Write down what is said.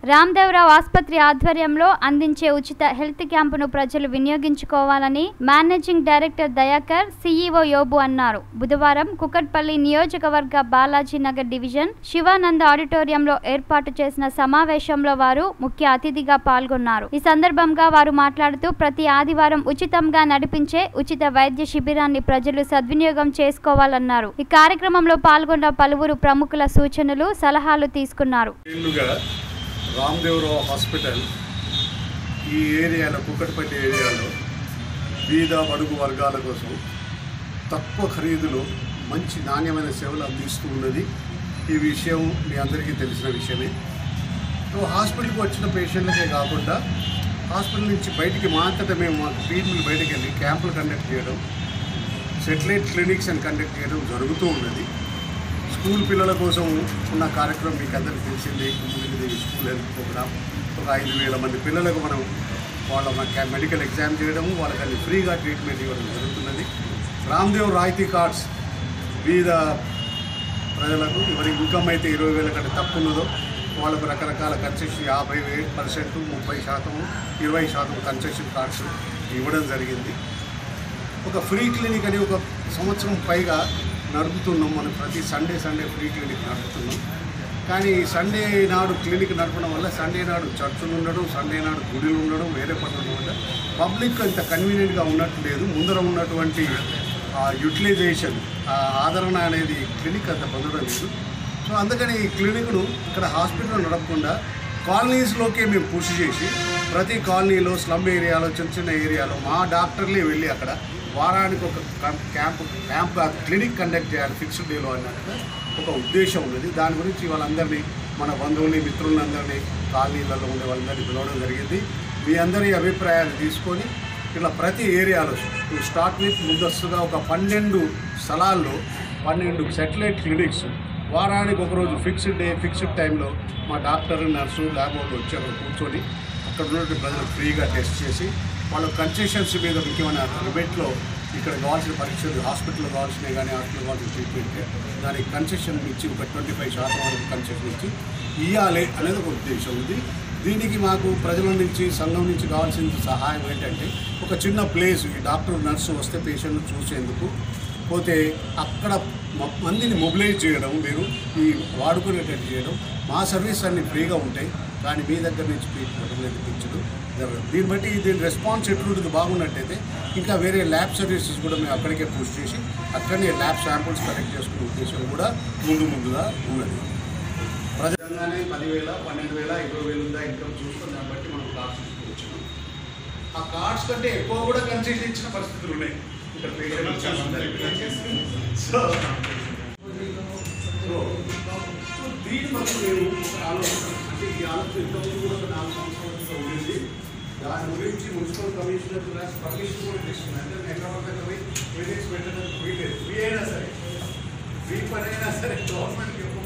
రామ్దేవరావు ఆసుపత్రి ఆధ్వర్యంలో అందించే ఉచిత హెల్త్ క్యాంపును ప్రజలు వినియోగించుకోవాలని మేనేజింగ్ డైరెక్టర్ దయాకర్ సీఈఓ యోబు అన్నారు బుధవారం కుకట్పల్లి నియోజకవర్గ బాలాజీ నగర్ డివిజన్ శివానంద ఆడిటోరియంలో ఏర్పాటు చేసిన సమావేశంలో వారు ముఖ్య అతిథిగా పాల్గొన్నారు ఈ సందర్భంగా వారు మాట్లాడుతూ ప్రతి ఆదివారం ఉచితంగా నడిపించే ఉచిత వైద్య శిబిరాన్ని ప్రజలు సద్వినియోగం చేసుకోవాలన్నారు ఈ కార్యక్రమంలో పాల్గొన్న పలువురు ప్రముఖుల సూచనలు సలహాలు తీసుకున్నారు ఏళ్ళుగా రామ్దేవరావు హాస్పిటల్ ఈ ఏరియాలో కుక్కటిపల్లి ఏరియాలో బీద బడుగు వర్గాల కోసం తక్కువ ఖరీదులో మంచి నాణ్యమైన సేవలు అందిస్తూ ఉన్నది ఈ విషయం మీ అందరికీ తెలిసిన విషయమే సో హాస్పిటల్కి వచ్చిన పేషెంట్లకే కాకుండా హాస్పిటల్ నుంచి బయటికి మాత్రమే మేము మాకు ఫీల్డ్ బయటికి వెళ్ళి క్యాంపులు కండక్ట్ చేయడం సెటిలైట్ క్లినిక్స్ అని కండక్ట్ చేయడం జరుగుతూ ఉన్నది స్కూల్ పిల్లల కోసం ఉన్న కార్యక్రమం మీకు అందరికీ తెలిసింది కుమ్మిది స్కూల్ హెల్త్ ప్రోగ్రామ్ ఒక ఐదు వేల మంది పిల్లలకు మనం వాళ్ళ మన మెడికల్ ఎగ్జామ్ చేయడము వాళ్ళకి అది ఫ్రీగా ట్రీట్మెంట్ ఇవ్వడం జరుగుతున్నది రామ్దేవ్ రాయితీ కార్డ్స్ వివిధ ప్రజలకు ఎవరి ఇన్కమ్ అయితే ఇరవై వేల కంటే తక్కువ ఉన్నదో వాళ్ళకు రకరకాల కన్సెషన్ యాభై వే పర్సెంట్ ముప్పై శాతం ఇరవై శాతం కన్సెషన్ కార్డ్స్ ఇవ్వడం జరిగింది ఒక ఫ్రీ క్లినిక్ అని ఒక సంవత్సరం పైగా నడుపుతున్నాం మనం ప్రతి సండే సండే ఫ్రీ క్లినిక్ నడుపుతున్నాం కానీ సండే నాడు క్లినిక్ నడపడం వల్ల సండే నాడు చర్చులు ఉండడం సండే నాడు గుడిలు ఉండడం వేరే పనులు వల్ల పబ్లిక్ అంత కన్వీనియంట్గా ఉన్నట్టు లేదు ముందర ఉన్నటువంటి యూటిలైజేషన్ ఆదరణ అనేది క్లినిక్ అంత పొందడం లేదు సో అందుకని ఈ క్లినిక్ను ఇక్కడ హాస్పిటల్ నడపకుండా కాలనీస్లోకే మేము పుష్ చేసి ప్రతి కాలనీలో స్లమ్ ఏరియాలో చిన్న చిన్న ఏరియాలో మా డాక్టర్లే వెళ్ళి అక్కడ వారానికి ఒక కం- క్యాంప్ క్యాంప్ కాదు, క్లినిక్ కండక్ట్ చేయాలి ఫిక్స్డ్ డేలో అన్నట్టుగా ఒక ఉద్దేశం ఉన్నది దాని గురించి వాళ్ళందరినీ మన బంధువుల్ని మిత్రులందరినీ కాలనీలలో ఉండే వాళ్ళందరినీ పిలవడం జరిగింది మీ అందరి అభిప్రాయాలు తీసుకొని ఇలా ప్రతి ఏరియాలో స్టార్ట్ విత్ ముందస్తుగా ఒక పన్నెండు స్థలాల్లో పన్నెండు సెటిలైట్ క్లినిక్స్ వారానికి ఒకరోజు ఫిక్స్డ్ డే ఫిక్స్డ్ టైంలో మా డాక్టర్ నర్సు ల్యాబ్ వాళ్ళు వచ్చి అక్కడ కూర్చొని అక్కడ ఉన్నటువంటి ప్రజలకు ఫ్రీగా టెస్ట్ చేసి వాళ్ళ కన్సెషన్స్ మీద ముఖ్యమైన రిబేట్లో ఇక్కడ కావాల్సిన పరీక్షలు హాస్పిటల్లో కావాల్సినవి కానీ హాస్పిటల్ కావాల్సిన ట్రీట్మెంట్ దానికి కన్సెషన్ ఇచ్చి ఒక ట్వంటీ ఫైవ్ శాతం వరకు కన్సెషన్ ఇచ్చి ఇవ్వాలి అనేది ఒక ఉద్దేశం ఉంది దీనికి మాకు ప్రజల నుంచి సంఘం నుంచి కావాల్సిన సహాయం ఏంటంటే ఒక చిన్న ప్లేస్ ఈ డాక్టర్ నర్సు వస్తే పేషెంట్ను చూసేందుకు పోతే అక్కడ మ- మందిని మొబిలైజ్ చేయడం మీరు ఈ వాడుకునేటట్టు చేయడం మా సర్వీస్ అన్ని ఫ్రీగా ఉంటాయి కానీ మీ దగ్గర నుంచి తెప్పించడం జరగదు దీన్ని బట్టి దీని రెస్పాన్స్ ఎట్లుంటుంది బాగున్నట్టయితే ఇంకా వేరే ల్యాబ్ సర్వీసెస్ కూడా మేము అక్కడికే పూర్తి చేసి అక్కడనే ల్యాబ్ శాంపుల్స్ కలెక్ట్ చేసుకునే ఉద్దేశం కూడా ముందు ముందుగా ఉన్నది ప్రజలంగానే పదివేల పన్నెండు వేల ఇరవై వేలు ఉందా ఇన్కమ్ చూసుకొని దాన్ని బట్టి మనం కార్డ్స్ ఇచ్చుకున్నాం ఆ కార్డ్స్ కంటే ఎక్కువ కూడా కన్సెషన్ ఇచ్చిన పరిస్థితులు ఉన్నాయి ఇక్కడ పేషెంట్ సో సో దీని బట్టి మేము ఒక ఆలోచన అంటే ఈ ఆలోచన ఇంతకుముందు కూడా ఒక నాలుగు సంవత్సరాలుగా ఉండింది దాని గురించి మున్సిపల్ కమిషనర్ రాసి పర్మిషన్ కూడా తీసుకున్నాను అంటే ఎక్కడ పక్కన పోయి క్లినిక్స్ పెట్టడం వీలేదు ఫ్రీ అయినా సరే ఫ్రీ పని అయినా సరే గవర్నమెంట్కి